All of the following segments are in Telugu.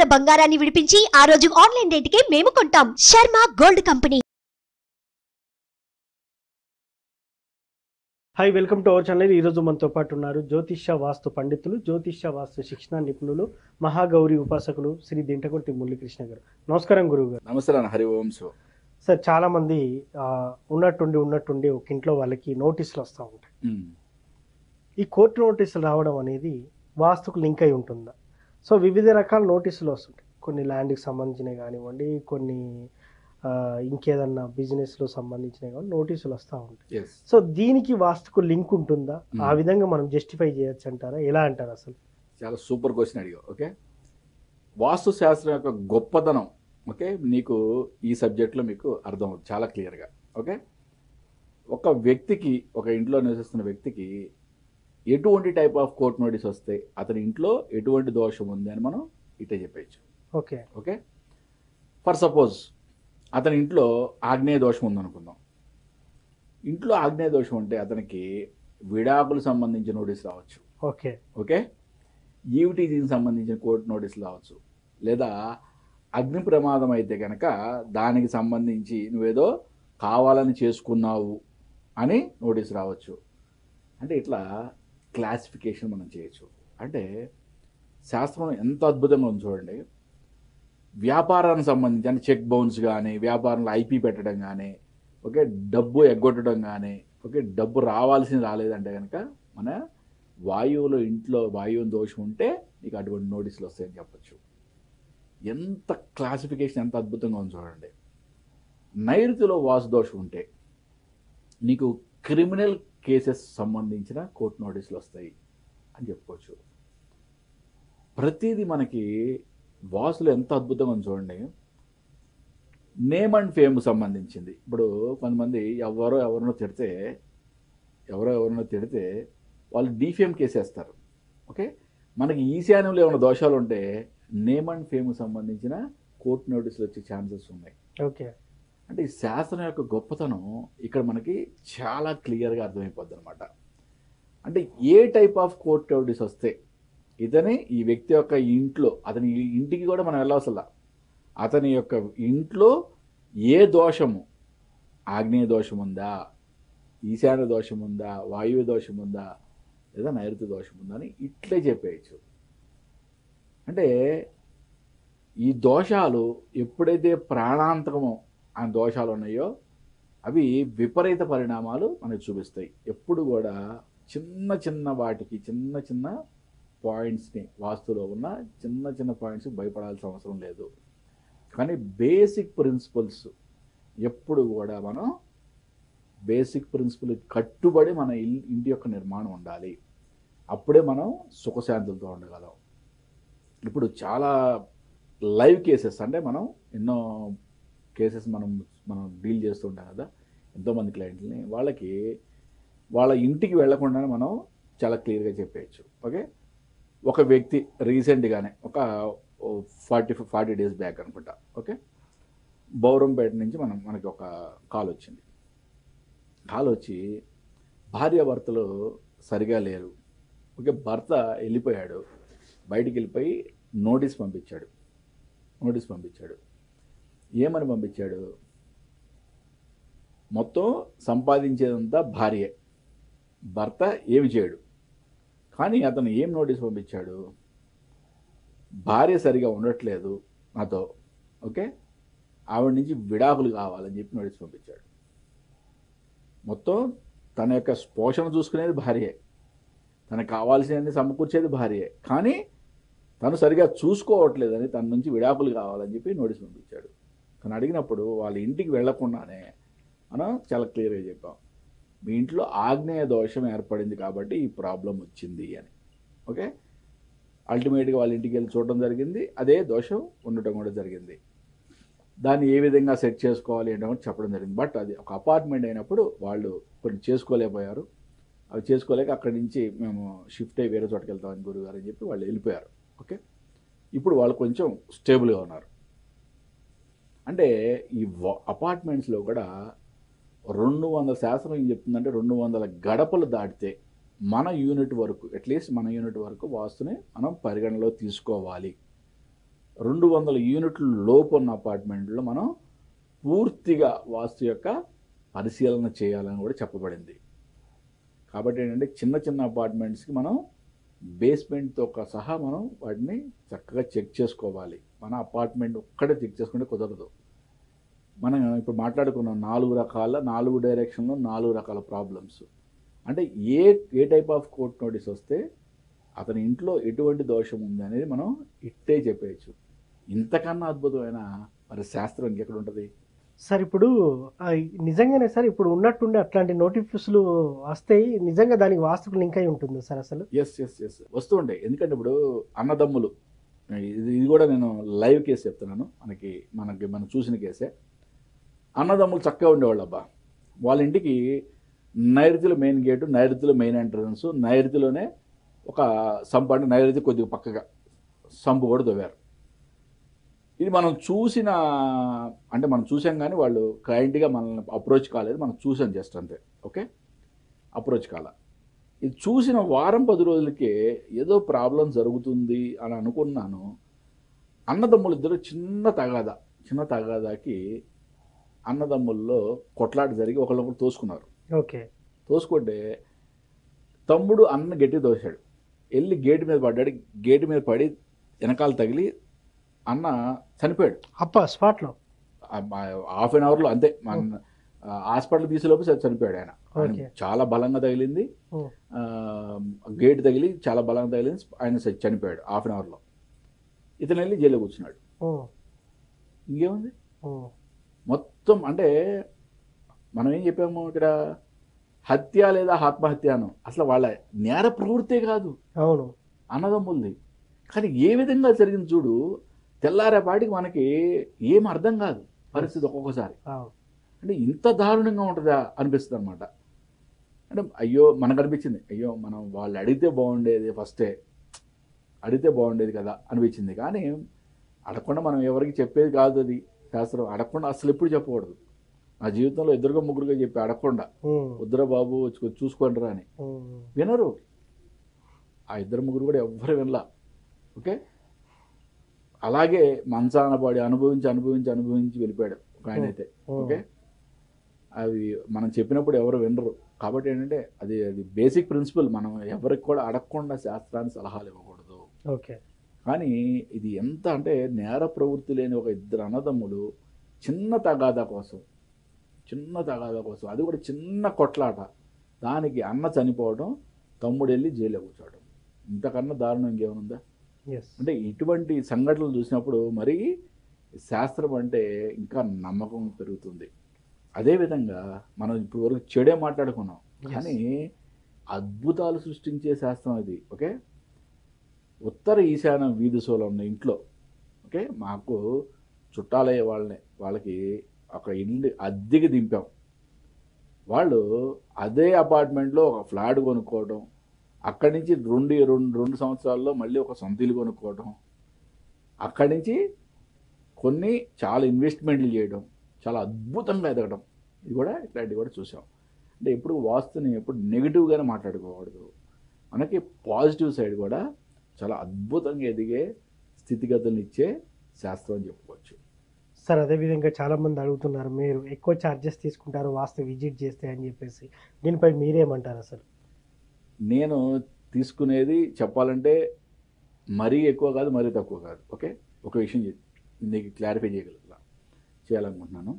ఉన్న బంగారాన్ని విడిపించి ఆ రోజు ఆన్లైన్ రేటుకే మేము కొంటాం Sharma gold company hi welcome to our channel ఈరోజు మనతో పాటు ఉన్నారు జ్యోతిష్య వాస్తు పండితులు జ్యోతిష్య వాస్తు శిక్షణ నిపుణులు మహాగౌరి ఉపాసకులు శ్రీ దింటకొంటి మురళీకృష్ణ గారు నమస్కారం గురువు గారు నమస్తే నాన్న హరి ఓం శివ సార్ చాలా మంది ఆ, ఉన్నట్టుండి ఉన్నట్టుండి ఒక ఇంట్లో వాళ్ళకి నోటీసులు వస్తూ ఉంటాయి ఉమ్. ఈ కోర్టు నోటీసులు రావడం అనేది వాస్తుకు లింక్ అయి ఉంటుందా సో వివిధ రకాల నోటీసులు వస్తుంటాయి కొన్ని ల్యాండ్కి సంబంధించినవి కానివ్వండి కొన్ని ఆ, ఇంకేదన్నా బిజినెస్లో సంబంధించినవి కానీ నోటీసులు వస్తూ ఉంటాయి Yes. సో దీనికి వాస్తుకు లింక్ ఉంటుందా ఆ Hmm. విధంగా మనం జస్టిఫై చేయొచ్చు అంటారా ఎలా అంటారు అసలు చాలా సూపర్ క్వశ్చన్ అడిగావు ఓకే వాస్తు శాస్త్రం యొక్క గొప్పతనం ఓకే నీకు ఈ సబ్జెక్ట్లో మీకు అర్థం అవుతుంది చాలా క్లియర్గా ఓకే ఒక వ్యక్తికి ఒక ఇంట్లో నివసిస్తున్న వ్యక్తికి ఎటువంటి టైప్ ఆఫ్ కోర్ట్ నోటీస్ వస్తే అతని ఇంట్లో ఎటువంటి దోషం ఉంది అని మనం ఇట్టే చెప్పేయచ్చు ఓకే ఓకే ఫర్ సపోజ్ అతని ఇంట్లో ఆగ్నేయ దోషం ఉందనుకుందాం ఇంట్లో ఆగ్నేయ దోషం ఉంటే అతనికి విడాకులు సంబంధించిన నోటీస్ రావచ్చు ఓకే ఓకే ఈవిటీజీకి సంబంధించిన కోర్టు నోటీసులు రావచ్చు లేదా అగ్ని ప్రమాదం అయితే కనుక దానికి సంబంధించి నువ్వేదో కావాలని చేసుకున్నావు అని నోటీస్ రావచ్చు అంటే ఇట్లా క్లాసిఫికేషన్ మనం చేయొచ్చు అంటే శాస్త్రం ఎంత అద్భుతంగా ఉంది చూడండి వ్యాపారానికి సంబంధించి అంటే చెక్ బౌన్స్ కానీ వ్యాపారంలో ఐపీ పెట్టడం కానీ ఓకే డబ్బు ఎగ్గొట్టడం కానీ ఓకే డబ్బు రావాల్సింది రాలేదంటే కనుక మన వాయువులో ఇంట్లో వాయువు దోషం ఉంటే నీకు అటువంటి నోటీసులు వస్తాయని చెప్పొచ్చు ఎంత క్లాసిఫికేషన్ ఎంత అద్భుతంగా ఉంది చూడండి నైరుతిలో వాసు దోషం ఉంటే నీకు క్రిమినల్ కేసెస్ సంబంధించిన కోర్టు నోటీసులు వస్తాయి అని చెప్పుకోవచ్చు ప్రతిదీ మనకి వాసులు ఎంత అద్భుతంగా ఉంది చూడండి నేమ్ అండ్ ఫేమ్ సంబంధించింది ఇప్పుడు కొంతమంది ఎవరో ఎవరినో తిడితే ఎవరో ఎవరినో తిడితే వాళ్ళు డీఫేమ్ కేసేస్తారు ఓకే మనకి ఈశాన్యంలో ఏమైనా దోషాలు ఉంటే నేమ్ అండ్ ఫేమ్ సంబంధించిన కోర్టు నోటీసులు వచ్చే ఛాన్సెస్ ఉన్నాయి ఓకే అంటే ఈ శాస్త్రం యొక్క గొప్పతనం ఇక్కడ మనకి చాలా క్లియర్గా అర్థమైపోద్ది అనమాట అంటే ఏ టైప్ ఆఫ్ కోర్ట్ నోటీస్ వస్తే ఇతని ఈ వ్యక్తి యొక్క ఇంట్లో అతని ఇంటికి కూడా మనం వెళ్ళవసలా అతని యొక్క ఇంట్లో ఏ దోషము ఆగ్నేయ దోషం ఉందా ఈశాన్య దోషం ఉందా వాయువు దోషం ఉందా లేదా నైరుతి దోషం ఉందా అని ఇట్లే చెప్పేయచ్చు అంటే ఈ దోషాలు ఎప్పుడైతే ప్రాణాంతకమో ఆ దోషాలు ఉన్నాయో అవి విపరీత పరిణామాలు మనకు చూపిస్తాయి ఎప్పుడు కూడా చిన్న చిన్న వాటికి చిన్న చిన్న పాయింట్స్ని వాస్తులో ఉన్న చిన్న చిన్న పాయింట్స్ భయపడాల్సిన అవసరం లేదు కానీ బేసిక్ ప్రిన్సిపల్స్ ఎప్పుడు కూడా మనం బేసిక్ ప్రిన్సిపల్ కట్టుబడి మన ఇల్- ఇంటి యొక్క నిర్మాణం ఉండాలి అప్పుడే మనం సుఖశాంతులతో ఉండగలం ఇప్పుడు చాలా లైవ్ కేసెస్ అంటే మనం ఎన్నో కేసెస్ మనం మనం డీల్ చేస్తూ ఉంటాం కదా ఎంతోమంది క్లయింట్లని వాళ్ళకి వాళ్ళ ఇంటికి వెళ్లకుండానే మనం చాలా క్లియర్గా చెప్పేయచ్చు ఓకే ఒక వ్యక్తి రీసెంట్గానే ఒక ఫార్టీ ఫార్టీ డేస్ బ్యాక్ అనుకుంటా ఓకే బౌరంపేట నుంచి మనం మనకి ఒక కాల్ వచ్చింది కాల్ వచ్చి భార్యాభర్తలు సరిగా లేరు ఓకే భర్త వెళ్ళిపోయాడు బయటికి వెళ్ళిపోయి నోటీస్ పంపించాడు నోటీస్ పంపించాడు ఏమని పంపించాడు మొత్తం సంపాదించేదంతా భార్యే భర్త ఏమి చేయడు కానీ అతను ఏం నోటీస్ పంపించాడు భార్య సరిగా ఉండట్లేదు నాతో ఓకే ఆవిడ నుంచి విడాకులు కావాలని చెప్పి నోటీస్ పంపించాడు మొత్తం తన యొక్క పోషణ చూసుకునేది భార్యే తనకు కావాల్సినవి సమకూర్చేది భార్యే కానీ తను సరిగా చూసుకోవట్లేదని తన నుంచి విడాకులు కావాలని చెప్పి నోటీస్ పంపించాడు తను అడిగినప్పుడు వాళ్ళ ఇంటికి వెళ్లకుండానే మనం చాలా క్లియర్గా చెప్పాం మీ ఇంట్లో ఆగ్నేయ దోషం ఏర్పడింది కాబట్టి ఈ ప్రాబ్లం వచ్చింది అని ఓకే అల్టిమేట్గా వాళ్ళ ఇంటికి వెళ్ళి చూడడం జరిగింది అదే దోషం ఉండటం కూడా జరిగింది దాన్ని ఏ విధంగా సెట్ చేసుకోవాలి అంటే కూడా చెప్పడం జరిగింది బట్ అది ఒక అపార్ట్మెంట్ అయినప్పుడు వాళ్ళు కొన్ని చేసుకోలేకపోయారు అవి చేసుకోలేక అక్కడి నుంచి మేము షిఫ్ట్ అయ్యి వేరే చోటకి వెళ్తామని గురుగారు అని చెప్పి వాళ్ళు వెళ్ళిపోయారు ఓకే ఇప్పుడు వాళ్ళు కొంచెం స్టేబుల్గా ఉన్నారు అంటే ఈ అపార్ట్మెంట్స్లో కూడా రెండు వందల శాస్త్రం ఏం చెప్తుందంటే రెండు వందల గడపలు దాటితే మన యూనిట్ వరకు అట్లీస్ట్ మన యూనిట్ వరకు వాస్తుని మనం పరిగణలో తీసుకోవాలి రెండు వందల యూనిట్ల లోపు ఉన్న అపార్ట్మెంట్లో మనం పూర్తిగా వాస్తు యొక్క పరిశీలన చేయాలని కూడా చెప్పబడింది కాబట్టి ఏంటంటే చిన్న చిన్న అపార్ట్మెంట్స్కి మనం బేస్మెంట్తో సహా మనం వాటిని చక్కగా చెక్ చేసుకోవాలి మన అపార్ట్మెంట్ ఒక్కడే చెక్ చేసుకుంటే కుదరదు మనం ఇప్పుడు మాట్లాడుకున్నాం నాలుగు రకాల నాలుగు డైరెక్షన్లో నాలుగు రకాల ప్రాబ్లమ్స్ అంటే ఏ ఏ టైప్ ఆఫ్ కోర్ట్ నోటీస్ వస్తే అతని ఇంట్లో ఎటువంటి దోషం ఉంది అనేది మనం ఇట్టే చెప్పేయచ్చు ఇంతకన్నా అద్భుతమైన మరి శాస్త్రం ఇంకెక్కడ ఉంటుంది సార్ ఇప్పుడు ఆ, నిజంగానే సార్ ఇప్పుడు ఉన్నట్టుండి అట్లాంటి నోటిఫికేషన్లు వస్తాయి నిజంగా దానికి వాస్తుకు లింక్ అయి ఉంటుంది సార్ అసలు ఎస్ ఎస్ ఎస్ వస్తూ ఉంటాయి ఎందుకంటే ఇప్పుడు అన్నదమ్ములు ఇది ఇది కూడా నేను లైవ్ కేసు చెప్తున్నాను మనకి మనకి మనం చూసిన కేసే అన్నదమ్ములు చక్కగా ఉండేవాళ్ళు అబ్బా వాళ్ళ ఇంటికి నైరుతిలో మెయిన్ గేటు నైరుతిలో మెయిన్ ఎంట్రన్స్ నైరుతిలోనే ఒక సంపు అంటే నైరుతి కొద్దిగా పక్కగా సంపు కూడా తవ్వారు ఇది మనం చూసిన అంటే మనం చూసాం కానీ వాళ్ళు క్లయింట్గా మనల్ని అప్రోచ్ కాలేదు మనం చూసాం జస్ట్ అంతే ఓకే అప్రోచ్ కాల ఇది చూసిన వారం పది రోజులకే ఏదో ప్రాబ్లం జరుగుతుంది అని అనుకున్నాను అన్నదమ్ములు ఇద్దరు చిన్న తగాదా చిన్న తగాదాకి అన్నదమ్ముల్లో కొట్లాట జరిగి ఒకళ్ళొకరు తోసుకున్నారు ఓకే తోసుకుంటే తమ్ముడు అన్న గట్టి దోశాడు వెళ్ళి గేటు మీద పడ్డాడు గేటు మీద పడి వెనకాల తగిలి అన్న చనిపోయాడు అప్ప స్పాట్లో హాఫ్ అన్ అవర్లో అంతే మన హాస్పిటల్ తీసేలోపు చ- చనిపోయాడు ఆయన ఆయన ఓకే. చాలా బలంగా తగిలింది ఓ. ఆ, గేట్ తగిలి చాలా బలంగా తగిలింది ఆయన చ- చనిపోయాడు హాఫ్ అన్ అవర్లో ఇతను వెళ్ళి జైల్లో కూర్చున్నాడు ఓ, ఇంకేముంది ఓ, మొత్తం అంటే మనం ఏం చెప్పాము ఇక్కడ హత్య లేదా ఆత్మహత్య అను అసలు వాళ్ళ నేర ప్రవృత్తే కాదు అవును అన్నదమ్ములది కానీ ఏ విధంగా జరిగింది చూడు తెల్లారేపాటికి మనకి ఏం అర్థం కాదు పరిస్థితి ఒక్కొక్కసారి అవును అంటే ఇంత దారుణంగా ఉంటుందా అనిపిస్తుంది అనమాట అంటే అయ్యో మనకు అనిపించింది అయ్యో మనం వాళ్ళు అడిగితే బాగుండేది ఫస్టే అడిగితే బాగుండేది కదా అనిపించింది కానీ అడగకుండా మనం ఎవరికి చెప్పేది కాదు అది శాస్త్రం అడగకుండా అసలు ఎప్పుడు చెప్పకూడదు నా జీవితంలో ఇద్దరుగా ముగ్గురుగా చెప్పి అడగకుండా ఉమ్, వద్దురా బాబు వచ్చి చూసుకోండి రా అని ఉమ్, వినరు ఆ ఇద్దరు ముగ్గురు కూడా ఎవ్వరు వినలా ఓకే అలాగే మంచాన పడి అనుభవించి అనుభవించి అనుభవించి వెళ్ళిపోయాడు ఒక ఆయన అయితే ఉమ్, ఓకే అవి మనం చెప్పినప్పుడు ఎవరు వినరు కాబట్టి ఏంటంటే అది అది బేసిక్ ప్రిన్సిపల్ మనం ఎవరికి కూడా అడగకుండా శాస్త్రాన్ని సలహాలు ఇవ్వకూడదు ఓకే కానీ ఇది ఎంత అంటే నేర ప్రవృత్తి లేని ఒక ఇద్దరు అన్నదమ్ములు చిన్న తగాదా కోసం చిన్న తగాదా కోసం అది కూడా చిన్న కొట్లాట దానికి అన్న చనిపోవడం తమ్ముడు వెళ్ళి జైల్లో కూర్చోవడం ఇంతకన్నా దారుణం ఇంకేముందా ఎస్ అంటే ఇటువంటి సంఘటనలు చూసినప్పుడు మరి శాస్త్రం అంటే ఇంకా నమ్మకం పెరుగుతుంది అదేవిధంగా మనం ఇప్పుడు వరకు చెడే మాట్లాడుకున్నాం కానీ అద్భుతాలు సృష్టించే శాస్త్రం ఇది ఓకే ఉత్తర ఈశాన్య వీధిసోలో ఉన్న ఇంట్లో ఓకే మాకు చుట్టాలయ్యే వాళ్ళని వాళ్ళకి ఒక ఇల్లు అద్దెకి దింపాం వాళ్ళు అదే అపార్ట్మెంట్లో ఒక ఫ్లాట్ కొనుక్కోవడం అక్కడి నుంచి రెండు రెండు రెండు సంవత్సరాల్లో మళ్ళీ ఒక సొంత ఇల్లు కొనుక్కోవడం అక్కడి నుంచి కొన్ని చాలా ఇన్వెస్ట్మెంట్లు చేయడం చాలా అద్భుతంగా ఎదగడం ఇది కూడా ఇట్లాంటివి కూడా చూసాం అంటే ఎప్పుడు వాస్తుని ఎప్పుడు నెగిటివ్గానే మాట్లాడుకోకూడదు మనకి పాజిటివ్ సైడ్ కూడా చాలా అద్భుతంగా ఎదిగే స్థితిగతులను ఇచ్చే శాస్త్రం అని చెప్పుకోవచ్చు సార్ అదేవిధంగా చాలా మంది అడుగుతున్నారు మీరు ఎక్కువ ఛార్జెస్ తీసుకుంటారు వాస్తు విజిట్ చేస్తే అని చెప్పేసి దీనిపై మీరేమంటారు అసలు నేను తీసుకునేది చెప్పాలంటే మరీ ఎక్కువ కాదు మరీ తక్కువ కాదు ఓకే ఒక విషయం చెప్- నీకు క్లారిఫై చేయగలుగుతా చేయాలనుకుంటున్నాను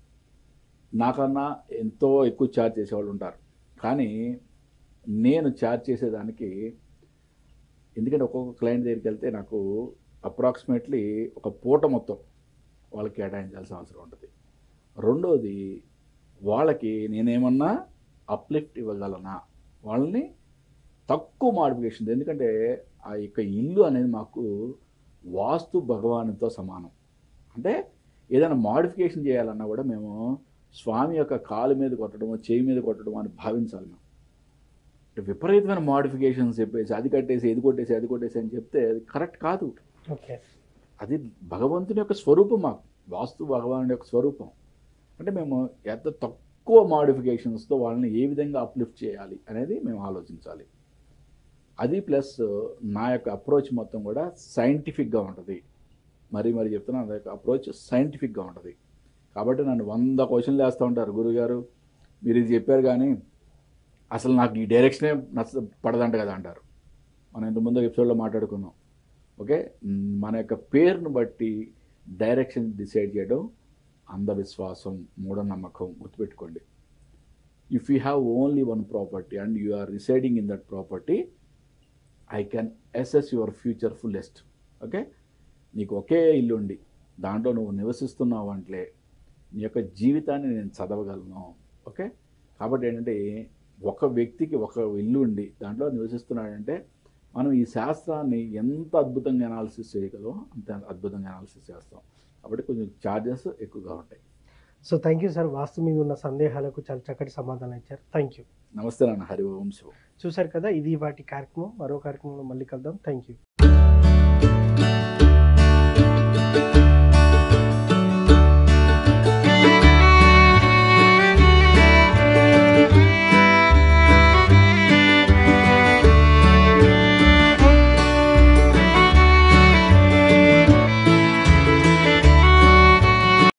నాకన్నా ఎంతో ఎక్కువ ఛార్జ్ చేసేవాళ్ళు ఉంటారు కానీ నేను ఛార్జ్ చేసేదానికి ఎందుకంటే ఒక్కొక్క క్లయింట్ దగ్గరికి వెళ్తే నాకు అప్రాక్సిమేట్లీ ఒక పూట మొత్తం వాళ్ళకి కేటాయించాల్సిన అవసరం ఉంటుంది రెండోది వాళ్ళకి నేనేమన్నా అప్లిఫ్ట్ ఇవ్వగలనా వాళ్ళని తక్కువ మాడిఫికేషన్ ఎందుకంటే ఆ యొక్క ఇల్లు అనేది మాకు వాస్తు భగవానుతో సమానం అంటే ఏదైనా మాడిఫికేషన్ చేయాలన్నా కూడా మేము స్వామి యొక్క కాలు మీద కొట్టడమో చేయి మీద కొట్టడమో అని భావించాలి మేము అంటే విపరీతమైన మాడిఫికేషన్స్ చెప్పేసి అది కట్టేసి ఇది కొట్టేసి అది కొట్టేసి అని చెప్తే అది కరెక్ట్ కాదు ఓకే అది భగవంతుని యొక్క స్వరూపం మాకు వాస్తు భగవానుడి యొక్క స్వరూపం అంటే మేము ఎంత తక్కువ మాడిఫికేషన్స్తో వాళ్ళని ఏ విధంగా అప్లిఫ్ట్ చేయాలి అనేది మేము ఆలోచించాలి అది ప్లస్ నా యొక్క అప్రోచ్ మొత్తం కూడా సైంటిఫిక్గా ఉంటుంది మరీ మరీ చెప్తున్నా నా యొక్క అప్రోచ్ సైంటిఫిక్గా ఉంటుంది కాబట్టి నన్ను వంద క్వశ్చన్లు వేస్తూ ఉంటారు గురుగారు మీరు ఇది చెప్పారు కానీ అసలు నాకు ఈ డైరెక్షనే నచ్చ పడదంట కదా అంటారు మనం ఇంత ముందు ఎపిసోడ్లో మాట్లాడుకున్నాం ఓకే మ్, మన యొక్క పేరును బట్టి డైరెక్షన్ డిసైడ్ చేయడం అంధవిశ్వాసం మూఢనమ్మకం గుర్తుపెట్టుకోండి if you have only one property and you are residing in that property I can assess your future fullest okay నీకు ఒకే ఇల్లు ఉండి దాంట్లో నువ్వు నివసిస్తున్నావు అంటే నీ యొక్క జీవితాన్ని నేను చదవగలను ఓకే కాబట్టి ఏంటంటే ఒక వ్యక్తికి ఒక ఇల్లు ఉండి దాంట్లో నివసిస్తున్నాడంటే మనం ఈ శాస్త్రాన్ని ఎంత అద్భుతంగా అనాలిసిస్ చేయగలమో అంత అద్భుతంగా అనాలిసిస్ చేస్తాం కాబట్టి కొంచెం ఛార్జెస్ ఎక్కువగా ఉంటాయి so thank you sir vastu మీద ఉన్న సందేహాలకు చాలా చక్కటి సమాధానం ఇచ్చారు థ్యాంక్ యూ నమస్తే నాన్న హరి ఓం శివం చూశారు కదా ఇది వాటి కార్యక్రమం మరో కార్యక్రమంలో మళ్ళీ కలుద్దాం థ్యాంక్ యూ